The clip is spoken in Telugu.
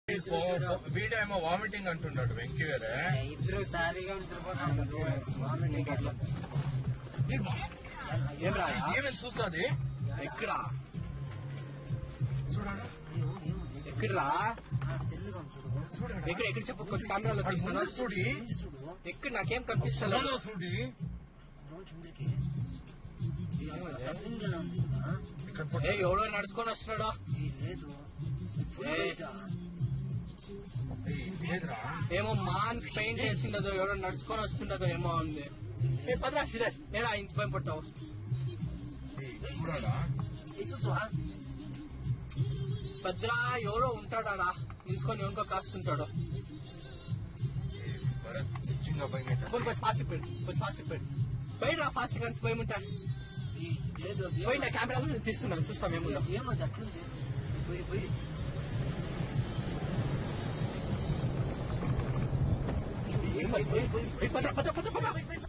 వీడేమో వామిటింగ్ అంటున్నాడు వెంకీ వేరే ఇద్దరు సారీగా నిద్రపోతాను వామిటింగ్ అట్లా ఏం రా ఏమేమి చూస్తుంది ఎక్కడ చూడండి ఎక్కడరా ఎక్కడ ఎక్కడ చెప్పు కొంచెం కెమెరాలో తీస్తున్నా చూడి ఎక్కడ నాకేం కనిపిస్తలేదు చూడి ఏ ఎవడో నడుచుకొని వస్తున్నాడా ఏ, లేదురా ఏమో మాన్ పెయింట్ వేసిండదో ఎవడో నడుచుకొని వస్తుండదో ఏమో ఉంది ఏ పదరా సిరే నేనా ఇంత భయం పడతావు చూడాలా భద్రా ఎవరో ఉంటాడా నిల్చుకొని ఎవరికో కాస్తుంటాడు భరత్ నిజంగా భయం కొంచెం కొంచెం ఫాస్ట్ ఇప్పాడు కొంచెం ఫాస్ట్ ఇప్పాడు బయట రా ఫాస్ట్ కానీ భయం ఉంటా పోయి నా కెమెరాలో నేను తీస్తున్నాను చూస్తాం ఏముందో ఏమది అట్లుంది పోయి పోయి ఏం భయం? ఏ, ఏ, పద, పద, పద, పద.